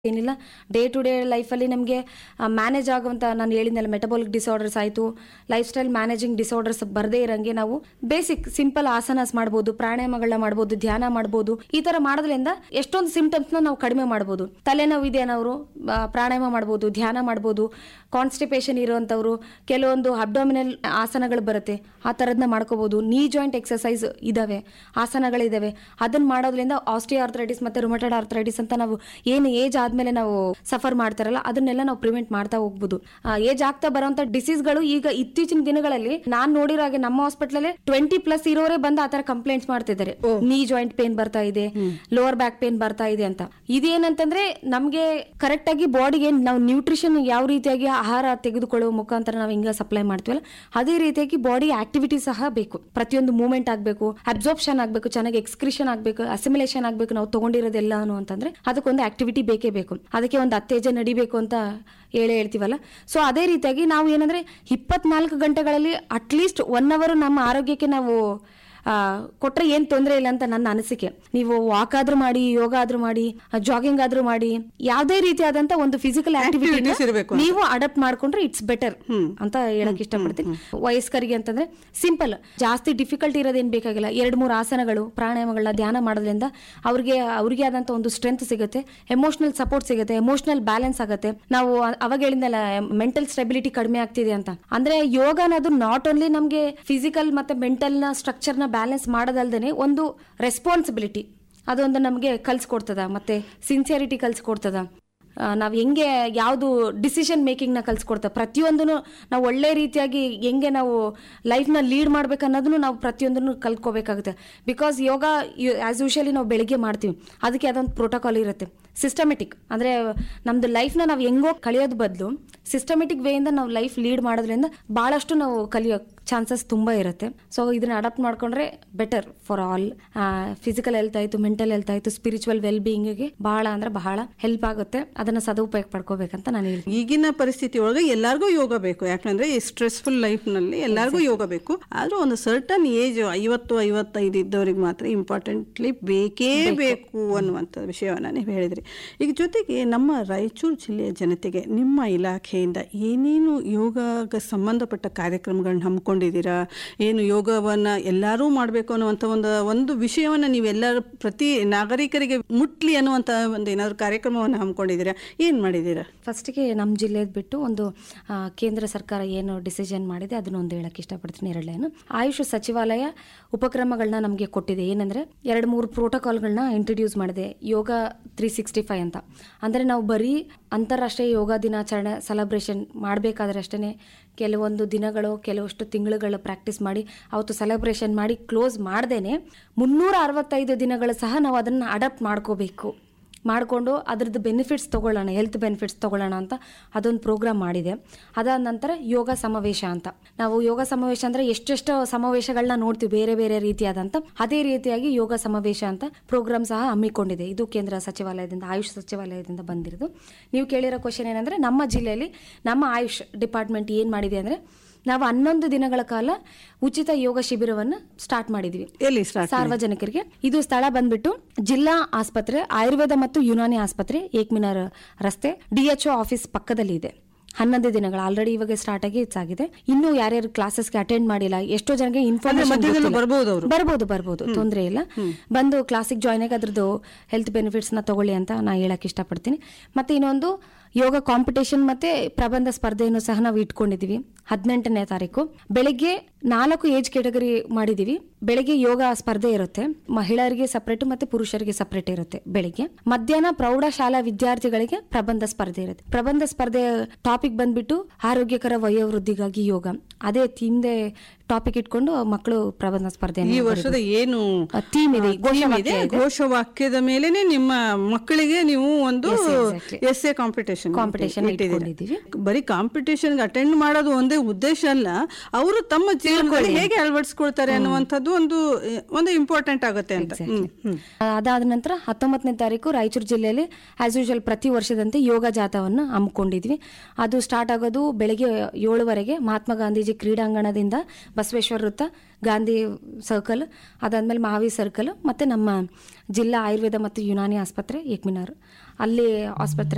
ಏನಿಲ್ಲ day to day ಲೈಫಲ್ಲಿ ನಮಗೆ ಮ್ಯಾನೇಜ್ ಆಗುವಂಥ ನಾನು ಹೇಳಿದ್ನಲ್ಲ ಮೆಟಬಾಲಿಕ್ ಡಿಸಾರ್ಡರ್ಸ್ ಆಯಿತು ಲೈಫ್ ಸ್ಟೈಲ್ ಮ್ಯಾನೇಜಿಂಗ್ ಡಿಸಾರ್ಡರ್ಸ್ ಬರದೇ ಇರಂಗೆ ನಾವು ಬೇಸಿಕ್ ಸಿಂಪಲ್ ಆಸನಾಸ್ ಮಾಡ್ಬೋದು ಪ್ರಾಣಾಯಾಮಗಳನ್ನ ಮಾಡ್ಬೋದು ಧ್ಯಾನ ಮಾಡ್ಬೋದು ಈ ಥರ ಮಾಡೋದ್ರಿಂದ ಎಷ್ಟೊಂದು ಸಿಂಟಮ್ಸ್ನ ನಾವು ಕಡಿಮೆ ಮಾಡ್ಬೋದು ತಲೆನೋವು ಇದೆ ಅನ್ನೋರು ಆ, ಪ್ರಾಣಾಯಾಮ ಮಾಡ್ಬೋದು ಧ್ಯಾನ ಮಾಡ್ಬೋದು ಕಾನ್ಸ್ಟಿಪೇಷನ್ ಇರುವಂಥವ್ರು ಕೆಲವೊಂದು ಅಬ್ಡಾಮಿನಲ್ ಆಸನಗಳು ಬರುತ್ತೆ ಆ ಥರದನ್ನ ಮಾಡ್ಕೋಬೋದು ನೀ ಜಾಯಿಂಟ್ ಎಕ್ಸಸೈಸ್ ಇದಾವೆ ಆಸನಗಳಿದಾವೆ ಅದನ್ನ ಮಾಡೋದ್ರಿಂದ ಆಸ್ಟಿ ಆರ್ಥರೈಟಿಸ್ ಮತ್ತೆ ರುಮಟೆಡ್ ಆರ್ಥರೈಟಿಸ್ ಅಂತ ನಾವು ಏನು ಏಜ್ ಆದ್ಮೇಲೆ ನಾವು ಸಫರ್ ಮಾಡ್ತಾರಲ್ಲ ಅದನ್ನೆಲ್ಲ ನಾವು ಪ್ರಿವೆಂಟ್ ಮಾಡ್ತಾ ಹೋಗ್ಬೋದು ಏಜ್ ಆಗ್ತಾ ಬರುವಂತ ಡಿಸೀಸ್ಗಳು ಈಗ ಇತ್ತೀಚಿನ ದಿನಗಳಲ್ಲಿ ನಾನ್ ನೋಡಿರೋ ಹಾಗೆ ನಮ್ಮ ಹಾಸ್ಪಿಟಲ್ ಟ್ವೆಂಟಿ ಪ್ಲಸ್ ಇರೋರೇ ಬಂದು ಆತರ ಕಂಪ್ಲೇಂಟ್ಸ್ ಮಾಡ್ತಿದ್ದಾರೆ ನೀ ಜಾಯಿಂಟ್ ಪೇನ್ ಬರ್ತಾ ಇದೆ ಲೋವರ್ ಬ್ಯಾಕ್ ಪೇನ್ ಬರ್ತಾ ಇದೆ ಅಂತ ಇದೇನಂತಂದ್ರೆ ನಮ್ಗೆ ಕರೆಕ್ಟ್ ಆಗಿ ಬಾಡಿಗೆ ನಾವು ನ್ಯೂಟ್ರಿಷನ್ ಯಾವ ರೀತಿಯಾಗಿ ಆಹಾರ ತೆಗೆದುಕೊಳ್ಳುವ ಮುಖಾಂತರ ನಾವು ಹಿಂಗ ಸಪ್ಲೈ ಮಾಡ್ತೀವಲ್ಲ ಅದೇ ರೀತಿಯಾಗಿ ಬಾಡಿ ಆಕ್ಟಿವಿಟಿ ಸಹ ಬೇಕು ಪ್ರತಿಯೊಂದು ಮೂವ್ಮೆಂಟ್ ಆಗಬೇಕು ಅಬ್ಸಾರ್ಪ್ಷನ್ ಆಗಬೇಕು ಚೆನ್ನಾಗಿ ಎಕ್ಸ್ಕ್ರಿಷನ್ ಆಗಬೇಕು ಅಸಿಮಿಲೇಷನ್ ಆಗಬೇಕು ನಾವು ತಗೊಂಡಿರೋದೆಲ್ಲಾನು ಅಂತಂದ್ರೆ ಅದಕ್ಕೊಂದು ಆಕ್ಟಿವಿಟಿ ಬೇಕೇ ಬೇಕು ಅದಕ್ಕೆ ಒಂದು ಅತ್ತೇಜ ನಡಿಬೇಕು ಅಂತ ಹೇಳೇ ಹೇಳ್ತೀವಲ್ಲ ಸೊ ಅದೇ ರೀತಿಯಾಗಿ ನಾವು ಏನಂದ್ರೆ ಇಪ್ಪತ್ನಾಲ್ಕು ಗಂಟೆಗಳಲ್ಲಿ ಅಟ್ಲೀಸ್ಟ್ ಒನ್ ಅವರ್ ನಮ್ಮ ಆರೋಗ್ಯಕ್ಕೆ ನಾವು ಆ, ಕೊಟ್ರೆ ಏನ್ ತೊಂದರೆ ಇಲ್ಲ ಅಂತ ನನ್ನ ಅನಿಸಿಕೆ ನೀವು ವಾಕ್ ಆದ್ರೂ ಮಾಡಿ ಯೋಗ ಆದ್ರೂ ಮಾಡಿ ಜಾಗಿಂಗ್ ಆದ್ರೂ ಮಾಡಿ ಯಾವುದೇ ರೀತಿಯಾದಂತ ಒಂದು ಫಿಸಿಕಲ್ ಆಕ್ಟಿವಿಟಿ Activities ಇರ್ಬೇಕು ಅಂತ. ನೀವು ಅಡಾಪ್ಟ್ ಮಾಡ್ಕೊಂಡ್ರೆ ಇಟ್ಸ್ ಬೆಟರ್ ಅಂತ ಹೇಳಕ್ ಇಷ್ಟಪಡ್ತೀನಿ ವಯಸ್ಕರಿಗೆ ಅಂತಂದ್ರೆ ಸಿಂಪಲ್ ಜಾಸ್ತಿ ಡಿಫಿಕಲ್ಟ್ ಇರೋದೇನ್ ಬೇಕಾಗಿಲ್ಲ ಎರಡ್ ಮೂರು ಆಸನಗಳು ಪ್ರಾಣಾಯಾಮಗಳನ್ನ ಧ್ಯಾನ ಮಾಡೋದ್ರಿಂದ ಅವ್ರಿಗೆ ಅವ್ರಿಗೆ ಆದಂತ ಒಂದು ಸ್ಟ್ರೆಂತ್ ಸಿಗುತ್ತೆ ಎಮೋಷನಲ್ ಸಪೋರ್ಟ್ ಸಿಗುತ್ತೆ ಎಮೋಷನಲ್ ಬ್ಯಾಲೆನ್ಸ್ ಆಗುತ್ತೆ ನಾವು ಅ- ಅವಾಗ ಹೇಳಿದ್ನಲ್ಲ ಮೆಂಟಲ್ ಸ್ಟೆಬಿಲಿಟಿ ಕಡಿಮೆ ಆಗ್ತಿದೆ ಅಂತ ಅಂದ್ರೆ ಯೋಗ ಅನ್ನೋದು ನಾಟ್ ಓನ್ಲಿ ನಮ್ಗೆ ಫಿಸಿಕಲ್ ಮತ್ತೆ ಮೆಂಟಲ್ ನ ಸ್ಟ್ರಕ್ಚರ್ ನ ಬ್ಯಾಲೆನ್ಸ್ ಮಾಡೋದಲ್ದೇನೆ ಒಂದು ರೆಸ್ಪಾನ್ಸಿಬಿಲಿಟಿ ಅದೊಂದು ನಮಗೆ ಕಲ್ಸ್ಕೊಡ್ತದ ಮತ್ತೆ ಸಿನ್ಸಿಯರಿಟಿ ಕಲ್ಸ್ಕೊಡ್ತದ ಆ, ನಾವ್ ಹೆಂಗೆ ಯಾವುದು ಡಿಸಿಷನ್ ಮೇಕಿಂಗ್ ನ ಕಲ್ಸ್ಕೊಡ್ತದೆ ಪ್ರತಿಯೊಂದನ್ನು ನಾವು ಒಳ್ಳೆ ರೀತಿಯಾಗಿ ಹೆಂಗೆ ನಾವು ಲೈಫ್ನ ಲೀಡ್ ಮಾಡ್ಬೇಕು ಅನ್ನೋದನ್ನು ನಾವು ಪ್ರತಿಯೊಂದನ್ನು ಕಲ್ತ್ಕೋಬೇಕಾಗುತ್ತೆ ಬಿಕಾಸ್ ಯೋಗ ಆಸ್ ಯೂಶಲಿ ನಾವು ಬೆಳಿಗ್ಗೆ ಮಾಡ್ತೀವಿ ಅದಕ್ಕೆ ಅದೊಂದು ಪ್ರೋಟೋಕಾಲ್ ಇರುತ್ತೆ ಸಿಸ್ಟಮೆಟಿಕ್ ಅಂದ್ರೆ ನಮ್ದು ಲೈಫ್ನ ನಾವು ಹೆಂಗೋ ಕಳಿಯೋದ್ ಬದಲು ಸಿಸ್ಟಮೆಟಿಕ್ ವೇಯಿಂದ ನಾವು ಲೈಫ್ ಲೀಡ್ ಮಾಡೋದ್ರಿಂದ ಬಹಳಷ್ಟು ನಾವು ಕಲಿಯೋ ಚಾನ್ಸಸ್ ತುಂಬಾ ಇರುತ್ತೆ ಸೊ ಇದನ್ನ ಅಡಾಪ್ಟ್ ಮಾಡ್ಕೊಂಡ್ರೆ better for all physical health ಆಯ್ತು ಮೆಂಟಲ್ ಹೆಲ್ತ್ ಆಯ್ತು ಸ್ಪಿರಿಚುವಲ್ ವೆಲ್ ಬೀಯಿಂಗ್ಗೆ ಬಹಳ ಅಂದ್ರೆ ಬಹಳ ಹೆಲ್ಪ್ ಆಗುತ್ತೆ ಅದನ್ನ ಸದುಪಯೋಗ ಪಡ್ಕೋಬೇಕಂತ ನಾನು ಹೇಳ್ತೀನಿ ಈಗಿನ ಪರಿಸ್ಥಿತಿ ಒಳಗೆ ಎಲ್ಲರಿಗೂ ಯೋಗ ಬೇಕು ಯಾಕಂದ್ರೆ ಈ ಸ್ಟ್ರೆಸ್ಫುಲ್ ಲೈಫ್ ನಲ್ಲಿ ಎಲ್ಲರಿಗೂ ಯೋಗ ಬೇಕು ಆದ್ರೂ ಒಂದು ಸರ್ಟನ್ ಏಜ್ ಐವತ್ತು ಐವತ್ತೈದು ಇದ್ದವ್ರಿಗೆ ಮಾತ್ರ ಇಂಪಾರ್ಟೆಂಟ್ಲಿ ಬೇಕೇ ಬೇಕು ಅನ್ನುವಂಥ ವಿಷಯವನ್ನ ನೀವು ಹೇಳಿದ್ರಿ ಈಗ ಜೊತೆಗೆ ನಮ್ಮ ರಾಯಚೂರು ಜಿಲ್ಲೆಯ ಜನತೆಗೆ ನಿಮ್ಮ ಇಲಾಖೆಯಿಂದ ಏನೇನು ಯೋಗಕ್ಕೆ ಸಂಬಂಧಪಟ್ಟ ಕಾರ್ಯಕ್ರಮಗಳನ್ನ ಹಮ್ಮಿಕೊಂಡಿದ್ದೀರಾ ಏನು ಯೋಗವನ್ನ ಎಲ್ಲರೂ ಮಾಡಬೇಕು ಅನ್ನುವಂಥ ಒಂದು ಒಂದು ವಿಷಯವನ್ನ ನೀವೆಲ್ಲರೂ ಪ್ರತಿ ನಾಗರಿಕರಿಗೆ ಮುಟ್ಲಿ ಅನ್ನುವಂಥ ಒಂದು ಏನಾದ್ರು ಕಾರ್ಯಕ್ರಮವನ್ನು ಹಮ್ಮಿಕೊಂಡಿದ್ದೀರಾ ಏನು ಮಾಡಿದ್ದೀರಾ ಫಸ್ಟಿಗೆ ನಮ್ಮ ಜಿಲ್ಲೆದ್ ಬಿಟ್ಟು ಒಂದು ಆ, ಕೇಂದ್ರ ಸರ್ಕಾರ ಏನು ಡಿಸಿಷನ್ ಮಾಡಿದೆ ಅದನ್ನ ಒಂದು ಹೇಳಕ್ ಇಷ್ಟಪಡ್ತೀನಿ ಎರಡನೇನು ಆಯುಷ್ ಸಚಿವಾಲಯ ಉಪಕ್ರಮಗಳನ್ನ ನಮಗೆ ಕೊಟ್ಟಿದೆ ಏನಂದ್ರೆ ಎರಡು ಮೂರು ಪ್ರೋಟೋಕಾಲ್ಗಳನ್ನ ಇಂಟ್ರಡ್ಯೂಸ್ ಮಾಡಿದೆ ಯೋಗ ತ್ರೀ ಸಿಕ್ಸ್ಟಿ ಫೈವ್ ಅಂತ ಅಂದ್ರೆ ನಾವು ಬರೀ ಅಂತಾರಾಷ್ಟ್ರೀಯ ಯೋಗ ದಿನಾಚರಣೆ ಸೆಲೆಬ್ರೇಷನ್ ಮಾಡಬೇಕಾದ್ರೆ ಅಷ್ಟೇ ಕೆಲವೊಂದು ದಿನಗಳು ಕೆಲವಷ್ಟು ತಿಂಗಳುಗಳು ಪ್ರಾಕ್ಟೀಸ್ ಮಾಡಿ ಅವತ್ತು ಸೆಲೆಬ್ರೇಷನ್ ಮಾಡಿ ಕ್ಲೋಸ್ ಮಾಡ್ದೇನೆ ಮುನ್ನೂರ ಅರವತ್ತೈದು ದಿನಗಳು ಸಹ ನಾವು ಅದನ್ನು ಅಡಾಪ್ಟ್ ಮಾಡ್ಕೋಬೇಕು ಮಾಡಿಕೊಂಡು ಅದ್ರದ್ದು ಬೆನಿಫಿಟ್ಸ್ ತೊಗೊಳ್ಳೋಣ ಹೆಲ್ತ್ ಬೆನಿಫಿಟ್ಸ್ ತೊಗೊಳ್ಳೋಣ ಅಂತ ಅದೊಂದು ಪ್ರೋಗ್ರಾಮ್ ಮಾಡಿದೆ ಅದಾದ ನಂತರ ಯೋಗ ಸಮಾವೇಶ ಅಂತ ನಾವು ಯೋಗ ಸಮಾವೇಶ ಅಂದರೆ ಎಷ್ಟೆಷ್ಟು ಸಮಾವೇಶಗಳನ್ನ ನೋಡ್ತೀವಿ ಬೇರೆ ಬೇರೆ ರೀತಿಯಾದಂಥ ಅದೇ ರೀತಿಯಾಗಿ ಯೋಗ ಸಮಾವೇಶ ಅಂತ ಪ್ರೋಗ್ರಾಮ್ ಸಹ ಹಮ್ಮಿಕೊಂಡಿದೆ ಇದು ಕೇಂದ್ರ ಸಚಿವಾಲಯದಿಂದ ಆಯುಷ್ ಸಚಿವಾಲಯದಿಂದ ಬಂದಿರೋದು ನೀವು ಕೇಳಿರೋ ಕ್ವಶನ್ ಏನಂದರೆ ನಮ್ಮ ಜಿಲ್ಲೆಯಲ್ಲಿ ನಮ್ಮ ಆಯುಷ್ ಡಿಪಾರ್ಟ್ಮೆಂಟ್ ಏನು ಮಾಡಿದೆ ಅಂದರೆ ನಾವು ಹನ್ನೊಂದು ದಿನಗಳ ಕಾಲ ಉಚಿತ ಯೋಗ ಶಿಬಿರವನ್ನು ಸ್ಟಾರ್ಟ್ ಮಾಡಿದ್ವಿ ಎಲ್ಲಿ ಸ್ಟಾರ್ಟ್ ಸಾರ್ವಜನಿಕರಿಗೆ ಇದು ಸ್ಥಳ ಬಂದ್ಬಿಟ್ಟು ಜಿಲ್ಲಾ ಆಸ್ಪತ್ರೆ ಆಯುರ್ವೇದ ಮತ್ತು ಯುನಾನಿ ಆಸ್ಪತ್ರೆ ಏಕ್ಮಿನಾರ್ ರಸ್ತೆ ಡಿಎಚ್ಒ ಆಫೀಸ್ ಪಕ್ಕದಲ್ಲಿ ಇದೆ ಹನ್ನೊಂದು ದಿನಗಳು ಆಲ್ರೆಡಿ ಇವಾಗ ಸ್ಟಾರ್ಟ್ ಆಗಿ ಆಗಿದೆ ಇನ್ನು ಯಾರ್ಯಾರು ಕ್ಲಾಸಸ್ಗೆ ಅಟೆಂಡ್ ಮಾಡಿಲ್ಲ ಎಷ್ಟೋ ಜನಕ್ಕೆ ಮಧ್ಯದಲ್ಲೂ ಇನ್ಫಾರ್ಮೇಶನ್ ಬರ್ಬೋದು ಅವ್ರು. ಬರ್ಬೋದು ಬರ್ಬೋದು ತೊಂದರೆ ಇಲ್ಲ ಬಂದು ಕ್ಲಾಸಿಗೆ ಜಾಯ್ನ್ ಆಗಿ ಅದ್ರದ್ದು ಹೆಲ್ತ್ ಬೆನಿಫಿಟ್ಸ್ ನ ತಗೊಳ್ಳಿ ಅಂತ ನಾ ಹೇಳಕ್ ಇಷ್ಟಪಡ್ತೀನಿ ಮತ್ತೆ ಇನ್ನೊಂದು ಯೋಗ ಕಾಂಪಿಟೇಷನ್ ಮತ್ತೆ ಪ್ರಬಂಧ ಸ್ಪರ್ಧೆಯನ್ನು ಸಹ ನಾವು ಇಟ್ಕೊಂಡಿದೀವಿ ಹದಿನೆಂಟನೇ ತಾರೀಕು ಬೆಳಿಗ್ಗೆ ನಾಲ್ಕು ಏಜ್ ಕೆಟಗರಿ ಮಾಡಿದೀವಿ ಬೆಳಿಗ್ಗೆ ಯೋಗ ಸ್ಪರ್ಧೆ ಇರುತ್ತೆ ಮಹಿಳೆಯರಿಗೆ ಸಪರೇಟ್ ಮತ್ತೆ ಪುರುಷರಿಗೆ ಸಪರೇಟ್ ಇರುತ್ತೆ ಬೆಳಿಗ್ಗೆ ಮಧ್ಯಾಹ್ನ ಪ್ರೌಢಶಾಲಾ ವಿದ್ಯಾರ್ಥಿಗಳಿಗೆ ಪ್ರಬಂಧ ಸ್ಪರ್ಧೆ ಇರುತ್ತೆ ಪ್ರಬಂಧ ಸ್ಪರ್ಧೆ ಟಾಪಿಕ್ ಬಂದ್ಬಿಟ್ಟು ಆರೋಗ್ಯಕರ ವಯೋವೃದ್ಧಿಗಾಗಿ ಯೋಗ ಅದೇ ಥೀಮ್ದೆ ಟಾಪಿಕ್ ಇಟ್ಕೊಂಡು ಮಕ್ಕಳು ಪ್ರಬಂಧ ಸ್ಪರ್ಧೆ ಈ ವರ್ಷದ ಏನು ಥೀಮ್ ಇದೆ theme ಇದೆ ಘೋಷವಾಕ್ಯ ಇದೆ. ಘೋಷವಾಕ್ಯದ ಮೇಲೆನೆ ನಿಮ್ಮ ಮಕ್ಕಳಿಗೆ ನೀವು ಒಂದು Yes, exactly. Yes a competition Competition ಇಟ್ಕೊಂಡಿದ್ದೀವಿ. ಬರೀ ಕಾಂಪಿಟೇಷನ್ ಅಟೆಂಡ್ ಮಾಡೋದು ಒಂದೇ ಉದ್ದೇಶ ಅಲ್ಲ ಅವರು ತಮ್ಮ ಜೀವನದಲ್ಲಿ ಹೇಗೆ ಅಳವಡಿಸ್ಕೊಳ್ತಾರೆ ಅನ್ನುವಂಥದ್ದು ಒಂದು ಒಂದು ಇಂಪಾರ್ಟೆಂಟ್ ಆಗುತ್ತೆ ಅಂತ ಹ್ಮ್, ಹ್ಮ್. ಅದಾದ ನಂತರ ಹತ್ತೊಂಬತ್ತನೇ ತಾರೀಕು ರಾಯಚೂರು ಜಿಲ್ಲೆಯಲ್ಲಿ ಆಸ್ ಯೂಶುವಲ್ ಪ್ರತಿ ವರ್ಷದಂತೆ ಯೋಗ ಜಾಥವನ್ನು ಹಮ್ಮಿಕೊಂಡಿದ್ವಿ ಅದು ಸ್ಟಾರ್ಟ್ ಆಗೋದು ಬೆಳಗ್ಗೆ ಏಳುವರೆಗೆ ಮಹಾತ್ಮ ಗಾಂಧೀಜಿ ಕ್ರೀಡಾಂಗಣದಿಂದ ಬಸವೇಶ್ವರ ವೃತ್ತ ಗಾಂಧಿ ಸರ್ಕಲ್ ಅದಾದ್ಮೇಲೆ ಮಹಾವೀರ್ ಸರ್ಕಲ್ ಮತ್ತೆ ನಮ್ಮ ಜಿಲ್ಲಾ ಆಯುರ್ವೇದ ಮತ್ತು ಯುನಾನಿ ಆಸ್ಪತ್ರೆ ಏಕ್ಮಿನಾರ್ ಅಲ್ಲಿ ಆಸ್ಪತ್ರೆ